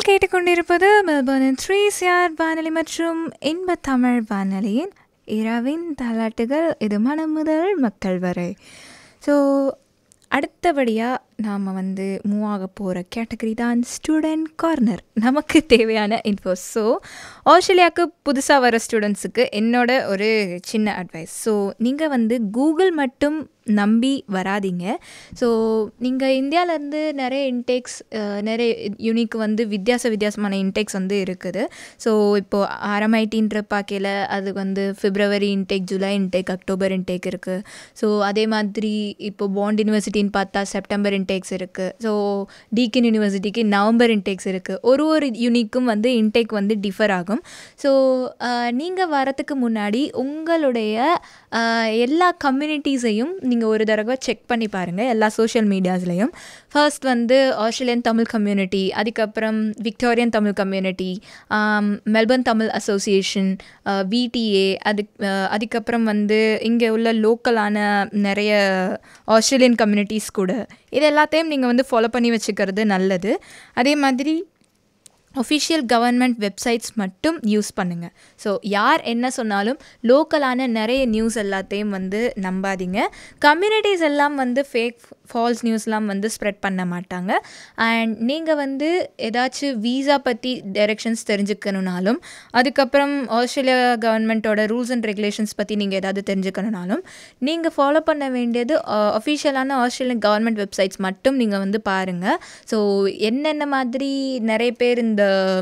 கேட்டுக்கொண்டிருப்பது மெல்பர்னின் three CR வானொலி மற்றும் இன்ப தமிழ் வானொலியின் இரவின் தாலாட்டுகள் இது மனம் முதல் மக்கள் வரை ஸோ அடுத்தபடியாக நாம் வந்து மூவ் ஆக போகிற கேட்டகரி தான் ஸ்டூடெண்ட் கார்னர் நமக்கு தேவையான இன்ஃபோ ஸோ ஆஸ்திரேலியாவுக்கு புதுசாக வர ஸ்டூடெண்ட்ஸுக்கு என்னோட ஒரு சின்ன அட்வைஸ் ஸோ நீங்கள் வந்து கூகுள் மட்டும் நம்பி வராதீங்க ஸோ நீங்கள் இந்தியாவிலேருந்து நிறைய இன்டேக்ஸ் நிறைய யூனிக் வந்து வித்தியாச வித்தியாசமான இன்டேக்ஸ் வந்து இருக்குது ஸோ இப்போது ஆர்எம்ஐடின்ற பார்க்கையில் அது வந்து February intake July intake October intake இருக்குது ஸோ அதே மாதிரி இப்போ பாண்ட் யூனிவர்சிட்டின்னு பார்த்தா செப்டம்பர் இன்டேக்ஸ் இருக்குது ஸோ டீக்கின் யூனிவர்சிட்டிக்கு நவம்பர் இன்டேக்ஸ் இருக்குது ஒரு ஒரு யூனிக்கும் வந்து இன்டேக் வந்து டிஃபர் ஆகும் ஸோ நீங்கள் வரத்துக்கு முன்னாடி உங்களுடைய எல்லா கம்யூனிட்டிஸையும் நீங்கள் ஒரு தடவை செக் பண்ணி பாருங்கள் எல்லா சோஷியல் மீடியாஸ்லேயும் ஃபர்ஸ்ட் வந்து ஆஸ்திரேலியன் தமிழ் கம்யூனிட்டி அதுக்கப்புறம் Victorian Tamil community Melbourne Tamil association VTA அது அதுக்கப்புறம் வந்து இங்கே உள்ள லோக்கலான நிறைய ஆஸ்திரேலியன் கம்யூனிட்டிஸ் கூட இது எல்லாத்தையும் நீங்கள் வந்து ஃபாலோ பண்ணி வச்சுக்கிறது நல்லது அதே மாதிரி ஒஃபிஷியல் கவர்மெண்ட் வெப்சைட்ஸ் மட்டும் யூஸ் பண்ணுங்கள் ஸோ யார் என்ன சொன்னாலும் லோக்கலான நிறைய நியூஸ் எல்லாத்தையும் வந்து நம்பாதீங்க கம்யூனிட்டிஸ் எல்லாம் வந்து ஃபேக் ஃபால்ஸ் நியூஸ்லாம் வந்து ஸ்ப்ரெட் பண்ண மாட்டாங்க அண்ட் நீங்கள் வந்து ஏதாச்சும் வீசா பற்றி டைரெக்ஷன்ஸ் தெரிஞ்சுக்கணுனாலும் அதுக்கப்புறம் ஆஸ்திரேலியா கவர்மெண்ட்டோட ரூல்ஸ் அண்ட் ரெகுலேஷன்ஸ் பற்றி நீங்கள் ஏதாவது தெரிஞ்சுக்கணுனாலும் நீங்கள் ஃபாலோ பண்ண வேண்டியது அஃபிஷியலான ஆஸ்திரேலியன் கவர்மெண்ட் வெப்சைட்ஸ் மட்டும் நீங்கள் வந்து பாருங்கள் ஸோ என்னென்ன மாதிரி நிறைய பேர் இந்த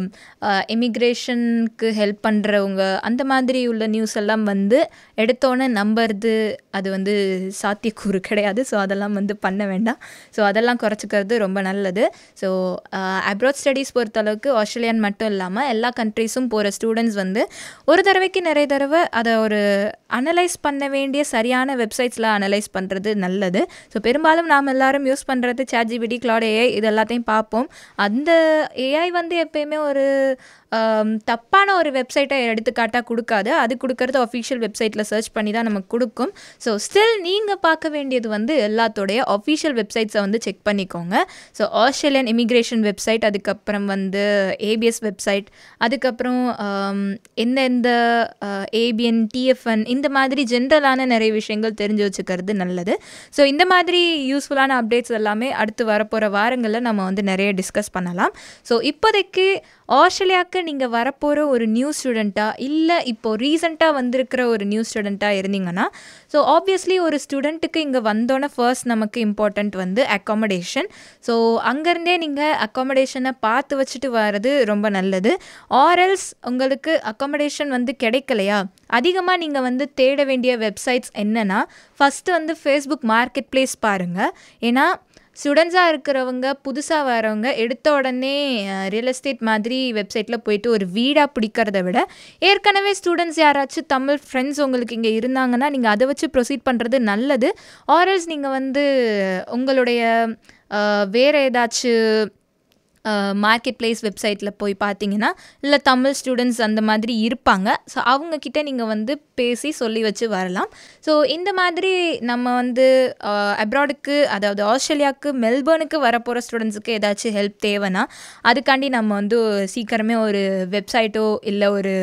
இமிக்ரேஷனுக்கு ஹெல்ப் பண்ணுறவங்க அந்த மாதிரி உள்ள நியூஸ் எல்லாம் வந்து எடுத்தோன்னே நம்புறது அது வந்து சாத்தியக்கூறு கிடையாது ஸோ அதெல்லாம் வந்து பண்ண வேண்டாம் ஸோ அதெல்லாம் குறைச்சிக்கிறது ரொம்ப நல்லது ஸோ அப்ராட் ஸ்டடீஸ் பொறுத்தளவுக்கு ஆஸ்திரேலியன் மட்டும் இல்லாமல் எல்லா கண்ட்ரீஸும் போகிற ஸ்டூடெண்ட்ஸ் வந்து ஒரு தடவைக்கு நிறைய தடவை அதை ஒரு அனலைஸ் பண்ண வேண்டிய சரியான வெப்சைட்ஸில் அனலைஸ் பண்ணுறது நல்லது ஸோ பெரும்பாலும் நாம் எல்லாரும் யூஸ் பண்ணுறது சாட்ஜிபிடி கிளாட் ஏஐ இது எல்லாத்தையும் பார்ப்போம் அந்த ஏஐ வந்து எப்பயுமே ஒரு தப்பான ஒரு வெப்சைட்டை எடுத்துக்காட்டாக கொடுக்காது அது கொடுக்கறது அஃபிஷியல் வெப்சைட்டில் சர்ச் பண்ணி தான் நமக்கு கொடுக்கும் ஸோ ஸ்டில் நீங்கள் பார்க்க வேண்டியது வந்து எல்லாத்தோடைய அஃபிஷியல் வெப்சைட்ஸை வந்து செக் பண்ணிக்கோங்க ஸோ ஆஸ்திரேலியன் இமிக்ரேஷன் வெப்சைட் அதுக்கப்புறம் வந்து ஏபிஎஸ் வெப்சைட் அதுக்கப்புறம் எந்தெந்த ஏபிஎன் டிஎஃப்என் இந்த மாதிரி ஜென்ரலான நிறைய விஷயங்கள் தெரிஞ்சு வச்சுக்கிறது நல்லது ஸோ இந்த மாதிரி யூஸ்ஃபுல்லான அப்டேட்ஸ் எல்லாமே அடுத்து வரப்போகிற வாரங்களில் நம்ம வந்து நிறைய டிஸ்கஸ் பண்ணலாம் ஸோ இப்போதைக்கு ஆஸ்திரேலியாவுக்கு நீங்கள் வரப்போகிற ஒரு நியூ ஸ்டூடெண்ட்டாக இல்லை இப்போது ரீசெண்டாக வந்திருக்கிற ஒரு நியூ ஸ்டூடெண்ட்டாக இருந்தீங்கன்னா ஸோ ஆப்வியஸ்லி ஒரு ஸ்டூடெண்ட்டுக்கு இங்கே வந்தோன்னே ஃபர்ஸ்ட் நமக்கு இம்பார்ட்டண்ட் வந்து அக்காமடேஷன் ஸோ அங்கேருந்தே நீங்கள் அக்காமடேஷனை பார்த்து வச்சுட்டு வர்றது ரொம்ப நல்லது ஆர்எல்ஸ் உங்களுக்கு அக்காமடேஷன் வந்து கிடைக்கலையா அதிகமாக நீங்கள் வந்து தேட வேண்டிய வெப்சைட்ஸ் என்னென்னா ஃபஸ்ட்டு வந்து ஃபேஸ்புக் மார்க்கெட் பிளேஸ் பாருங்கள் ஏன்னா ஸ்டூடெண்ட்ஸாக இருக்கிறவங்க புதுசாக வரவங்க எடுத்த உடனே ரியல் எஸ்டேட் மாதிரி வெப்சைட்டில் போயிட்டு ஒரு வீடாக பிடிக்கிறத விட ஏற்கனவே ஸ்டூடெண்ட்ஸ் யாராச்சும் தமிழ் ஃப்ரெண்ட்ஸ் உங்களுக்கு இங்கே இருந்தாங்கன்னா நீங்கள் அதை வச்சு ப்ரொசீட் பண்ணுறது நல்லது ஆர்எல்ஸ் நீங்கள் வந்து உங்களுடைய வேறு ஏதாச்சும் மார்க்கெட் பிளேஸ் வெப்சைட்டில் போய் பார்த்தீங்கன்னா இல்லை தமிழ் ஸ்டூடெண்ட்ஸ் அந்த மாதிரி இருப்பாங்க ஸோ அவங்கக்கிட்ட நீங்கள் வந்து பேசி சொல்லி வச்சு வரலாம் ஸோ இந்த மாதிரி நம்ம வந்து அப்ராடுக்கு அதாவது ஆஸ்திரேலியாவுக்கு மெல்பர்னுக்கு வரப்போகிற ஸ்டூடெண்ட்ஸுக்கு ஏதாச்சும் ஹெல்ப் தேவைன்னா அதுக்காண்டி நம்ம வந்து சீக்கிரமே ஒரு வெப்சைட்டோ இல்லை ஒரு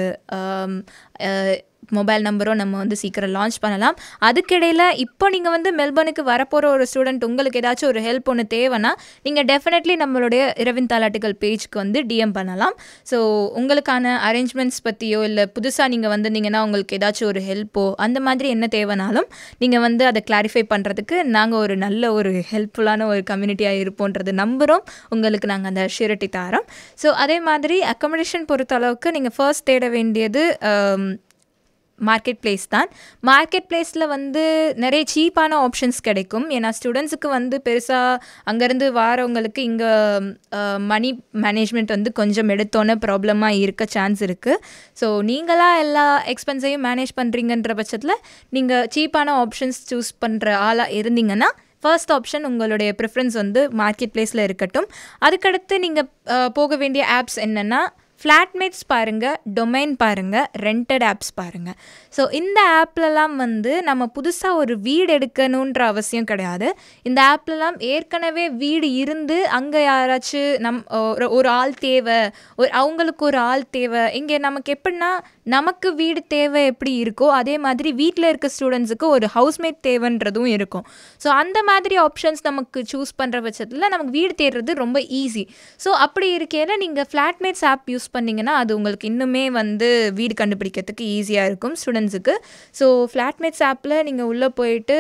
மொபைல் நம்பரோ நம்ம வந்து சீக்கிரம் லான்ச் பண்ணலாம் அதுக்கிடையில் இப்போ நீங்கள் வந்து மெல்பர்னுக்கு வரப்போகிற ஒரு ஸ்டூடெண்ட் உங்களுக்கு ஏதாச்சும் ஒரு ஹெல்ப் ஒன்று தேவைன்னா நீங்கள் டெஃபினெட்லி நம்மளுடைய இரவின் தாலாட்டுகள் பேஜ்க்கு வந்து டிஎம் பண்ணலாம் ஸோ உங்களுக்கான அரேஞ்ச்மெண்ட்ஸ் பற்றியோ இல்லை புதுசாக நீங்கள் வந்திருந்தீங்கன்னா உங்களுக்கு ஏதாச்சும் ஒரு ஹெல்ப்போ அந்த மாதிரி என்ன தேவைனாலும் நீங்கள் வந்து அதை கிளாரிஃபை பண்ணுறதுக்கு நாங்கள் ஒரு நல்ல ஒரு ஹெல்ப்ஃபுல்லான ஒரு கம்யூனிட்டியாக இருப்போன்றது நம்புகிறோம் உங்களுக்கு நாங்கள் அந்த ஷூரிட்டி தரோம் ஸோ அதே மாதிரி அக்கமடேஷன் பொறுத்த அளவுக்கு நீங்கள் ஃபர்ஸ்ட் தேட வேண்டியது மார்க்கெட் பிளேஸ் தான் மார்க்கெட் பிளேஸில் வந்து நிறைய சீப்பான ஆப்ஷன்ஸ் கிடைக்கும் ஏன்னா ஸ்டூடெண்ட்ஸுக்கு வந்து பெருசாக அங்கேருந்து வாரவங்களுக்கு இங்கே மணி மேனேஜ்மெண்ட் வந்து கொஞ்சம் எடுத்தோன்னே ப்ராப்ளமாக இருக்க சான்ஸ் இருக்குது ஸோ நீங்களாக எல்லா எக்ஸ்பென்ஸையும் மேனேஜ் பண்ணுறீங்கன்ற பட்சத்தில் நீங்கள் சீப்பான ஆப்ஷன்ஸ் சூஸ் பண்ணுற ஆளாக இருந்தீங்கன்னா ஃபர்ஸ்ட் ஆப்ஷன் உங்களுடைய ப்ரிஃபரன்ஸ் வந்து மார்க்கெட் பிளேஸில் இருக்கட்டும் அதுக்கடுத்து நீங்கள் போக வேண்டிய ஆப்ஸ் என்னென்னா ஃப்ளாட்மேட்ஸ் பாருங்கள் டொமைன் பாருங்கள் ரெண்டட் ஆப்ஸ் பாருங்கள் ஸோ இந்த ஆப்லலாம் வந்து நம்ம புதுசாக ஒரு வீடு எடுக்கணுன்ற அவசியம் கிடையாது இந்த ஆப்லலாம் ஏற்கனவே வீடு இருந்து அங்கே யாராச்சும் நம் ஒரு ஒரு ஆள் தேவை ஒரு அவங்களுக்கு ஒரு ஆள் தேவை இங்கே நமக்கு எப்படின்னா நமக்கு வீடு தேவை எப்படி இருக்கோ அதே மாதிரி வீட்டில் இருக்க ஸ்டூடெண்ட்ஸுக்கு ஒரு ஹவுஸ்மேட் தேவைன்றதும் இருக்கும் ஸோ அந்த மாதிரி ஆப்ஷன்ஸ் நமக்கு சூஸ் பண்ணுற பட்சத்தில் நமக்கு வீடு தேடுறது ரொம்ப ஈஸி ஸோ அப்படி இருக்கையில் நீங்கள் ஃப்ளாட்மேட்ஸ் ஆப் யூஸ் பண்ணிங்கன்னா அது உங்களுக்கு இன்னுமே வந்து வீடு கண்டுபிடிக்கிறதுக்கு ஈஸியாக இருக்கும் ஸ்டூடெண்ட்ஸுக்கு ஸோ ஃப்ளாட்மேட்ஸ் ஆப்பில் நீங்கள் உள்ளே போயிட்டு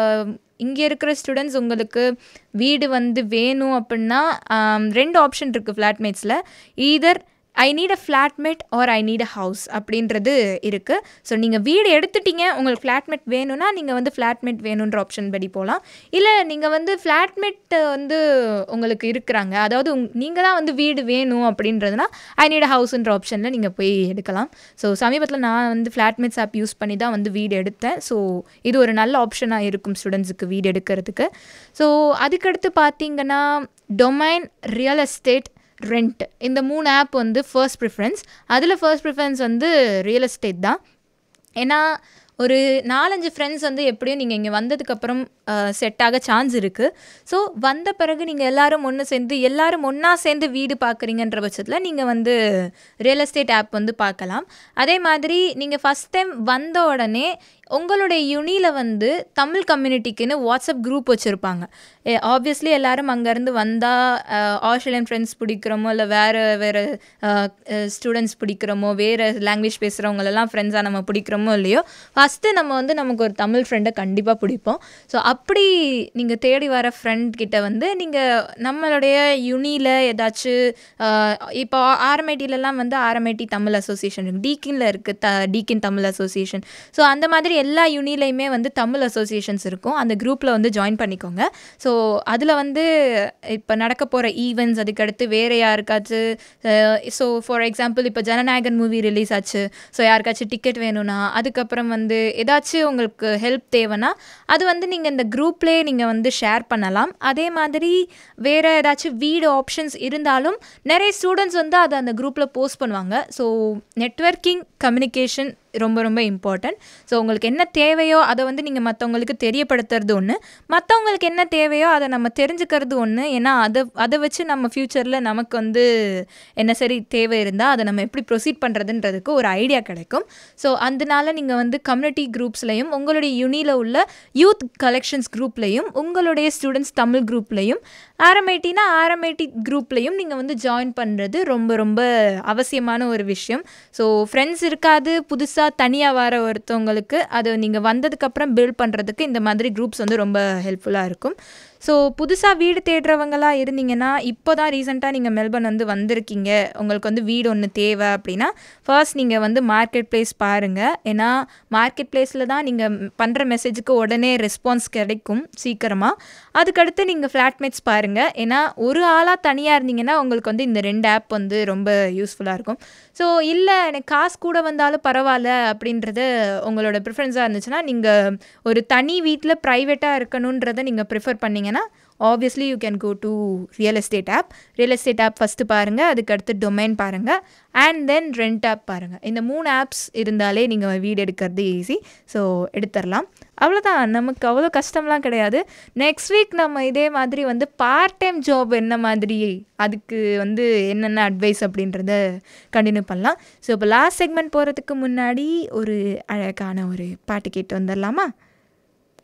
இங்கே இருக்கிற ஸ்டூடெண்ட்ஸ் உங்களுக்கு வீடு வந்து வேணும் அப்படின்னா ரெண்டு ஆப்ஷன் இருக்குது ஃப்ளாட்மேட்ஸில் either I need a flatmate or I need a house அப்படின்றது இருக்குது ஸோ நீங்கள் வீடு எடுத்துட்டீங்க உங்களுக்கு ஃப்ளாட்மேட் வேணும்னா நீங்கள் வந்து ஃப்ளாட்மேட் வேணுன்ற ஆப்ஷன் படி போகலாம் இல்லை நீங்கள் வந்து ஃப்ளாட்மேட் வந்து உங்களுக்கு இருக்கிறாங்க அதாவது உங் நீங்கள் தான் வந்து வீடு வேணும் அப்படின்றதுனா ஐ நீட் அ ஹவுஸ்ன்ற ஆப்ஷனில் நீங்கள் போய் எடுக்கலாம் ஸோ சமீபத்தில் நான் வந்து ஃப்ளாட்மேட்ஸ் ஆப் யூஸ் பண்ணி தான் வந்து வீடு எடுத்தேன் ஸோ இது ஒரு நல்ல ஆப்ஷனாக இருக்கும் ஸ்டூடெண்ட்ஸுக்கு வீடு எடுக்கிறதுக்கு ஸோ அதுக்கடுத்து பார்த்தீங்கன்னா டொமைன் ரியல் எஸ்டேட் ரெண்ட் இந்த மூணு ஆப் வந்து ஃபர்ஸ்ட் ப்ரிஃபரன்ஸ் அதில் ஃபர்ஸ்ட் ப்ரிஃபரன்ஸ் வந்து ரியல் எஸ்டேட் தான் ஏன்னா ஒரு நாலஞ்சு ஃப்ரெண்ட்ஸ் வந்து எப்படியும் நீங்கள் இங்கே வந்ததுக்கப்புறம் செட் ஆக சான்ஸ் இருக்குது ஸோ வந்த பிறகு நீங்கள் எல்லோரும் ஒன்று சேர்ந்து எல்லோரும் ஒன்றா சேர்ந்து வீடு பார்க்குறீங்கன்ற பட்சத்தில் நீங்கள் வந்து ரியல் எஸ்டேட் ஆப் வந்து பார்க்கலாம் அதே மாதிரி நீங்கள் ஃபஸ்ட் டைம் வந்த உடனே உங்களுடைய யுனியில் வந்து தமிழ் கம்யூனிட்டிக்குன்னு வாட்ஸ்அப் குரூப் வச்சுருப்பாங்க ஆப்வியஸ்லி எல்லோரும் அங்கேருந்து வந்தால் ஆஸ்திரேலியன் ஃப்ரெண்ட்ஸ் பிடிக்கிறோமோ இல்லை வேறு வேறு ஸ்டூடெண்ட்ஸ் பிடிக்கிறோமோ வேறு லாங்குவேஜ் பேசுகிறவங்களெல்லாம் ஃப்ரெண்ட்ஸாக நம்ம பிடிக்கிறோமோ இல்லையோ ஃபஸ்ட்டு நம்ம வந்து நமக்கு ஒரு தமிழ் ஃப்ரெண்டை கண்டிப்பாக பிடிப்போம் ஸோ அப்படி நீங்கள் தேடி வர ஃப்ரெண்ட் கிட்ட வந்து நீங்கள் நம்மளுடைய யுனியில் ஏதாச்சும் இப்போ ஆர்எம்ஐடிலலாம் வந்து ஆர்எம்ஐடி தமிழ் அசோசியேஷன் இருக்குது டீக்கினில் இருக்குது the Deakin Tamil association so அந்த மாதிரி எல்லா யூனிலையுமே வந்து தமிழ் அசோசியேஷன்ஸ் இருக்கும் அந்த குரூப்பில் வந்து ஜாயின் பண்ணிக்கோங்க ஸோ அதில் வந்து இப்போ நடக்க போகிற ஈவெண்ட்ஸ் அதுக்கடுத்து வேறு யாருக்காச்சும் ஸோ ஃபார் எக்ஸாம்பிள் இப்போ ஜனநாயகன் மூவி ரிலீஸ் ஆச்சு ஸோ யாருக்காச்சும் டிக்கெட் வேணும்னா அதுக்கப்புறம் வந்து ஏதாச்சும் உங்களுக்கு ஹெல்ப் தேவைன்னா அது வந்து நீங்கள் இந்த குரூப்லேயே நீங்கள் வந்து ஷேர் பண்ணலாம் அதே மாதிரி வேறு ஏதாச்சும் வீடு ஆப்ஷன்ஸ் இருந்தாலும் நிறைய ஸ்டூடெண்ட்ஸ் வந்து அதை அந்த குரூப்பில் போஸ்ட் பண்ணுவாங்க ஸோ நெட்ஒர்க்கிங் கம்யூனிகேஷன் ரொம்ப ரொம்ப இம்பார்ட்டன்ட் ஸோ உங்களுக்கு என்ன தேவையோ அதை வந்து நீங்கள் மற்றவங்களுக்கு தெரியப்படுத்துறது ஒன்று மற்றவங்களுக்கு என்ன தேவையோ அதை நம்ம தெரிஞ்சுக்கிறது ஒன்று ஏன்னா அதை அதை வச்சு நம்ம ஃப்யூச்சரில் நமக்கு வந்து என்ன சரி தேவை இருந்தால் அதை நம்ம எப்படி ப்ரொசீட் பண்ணுறதுன்றதுக்கு ஒரு ஐடியா கிடைக்கும் ஸோ அதனால நீங்கள் வந்து கம்யூனிட்டி குரூப்ஸ்லையும் உங்களுடைய யுனியில் உள்ள யூத் கலெக்ஷன்ஸ் குரூப்லையும் உங்களுடைய ஸ்டூடெண்ட்ஸ் தமிழ் குரூப்லையும் ஆர்எம்ஐடினா ஆர்எம்ஐடி குரூப்லையும் நீங்கள் வந்து ஜாயின் பண்ணுறது ரொம்ப ரொம்ப அவசியமான ஒரு விஷயம் ஸோ ஃப்ரெண்ட்ஸ் இருக்காது புதுசாக தனியாக வர ஒருத்தவங்களுக்கு அது நீங்கள் வந்ததுக்கப்புறம் பில்ட் பண்ணுறதுக்கு இந்த மாதிரி குரூப்ஸ் வந்து ரொம்ப ஹெல்ப்ஃபுல்லாக இருக்கும் ஸோ புதுசாக வீடு தேடுறவங்களாக இருந்தீங்கன்னா இப்போ தான் ரீசெண்டாக நீங்கள் மெல்பர்ன் வந்து வந்திருக்கீங்க உங்களுக்கு வந்து வீடு ஒன்று தேவை அப்படின்னா ஃபர்ஸ்ட் நீங்கள் வந்து மார்க்கெட் பிளேஸ் பாருங்கள் ஏன்னா மார்க்கெட் பிளேஸில் தான் நீங்கள் பண்ணுற மெசேஜுக்கு உடனே ரெஸ்பான்ஸ் கிடைக்கும் சீக்கிரமாக அதுக்கடுத்து நீங்கள் ஃப்ளாட்மேட்ஸ் பாருங்கள் ஏன்னா ஒரு ஆளாக தனியாக இருந்தீங்கன்னா உங்களுக்கு வந்து இந்த ரெண்டு ஆப் வந்து ரொம்ப யூஸ்ஃபுல்லாக இருக்கும் ஸோ இல்லை எனக்கு காசு கூட வந்தாலும் பரவாயில்ல அப்படின்றது உங்களோட ப்ரிஃபரன்ஸாக இருந்துச்சுன்னா நீங்கள் ஒரு தனி வீட்டில் ப்ரைவேட்டாக இருக்கணுன்றதை நீங்கள் ப்ரிஃபர் பண்ணிங்கன்னா obviously you can go to real estate app real estate app first பாருங்கள் அதுக்கடுத்து டொமைன் பாருங்கள் அண்ட் தென் ரெண்ட் ஆப் பாருங்கள் இந்த மூணு ஆப்ஸ் இருந்தாலே நீங்கள் வீடு எடுக்கிறது ஈஸி ஸோ எடுத்துடலாம் அவ்வளோதான் நமக்கு அவ்வளோ கஷ்டம்லாம் கிடையாது நெக்ஸ்ட் வீக் நம்ம இதே மாதிரி வந்து பார்ட் டைம் ஜாப் என்ன மாதிரி அதுக்கு வந்து என்னென்ன அட்வைஸ் அப்படின்றத கண்டினியூ பண்ணலாம் ஸோ இப்போ லாஸ்ட் செக்மெண்ட் போகிறதுக்கு முன்னாடி ஒரு அழகான ஒரு பாட்டு கேட்டு வந்துடலாமா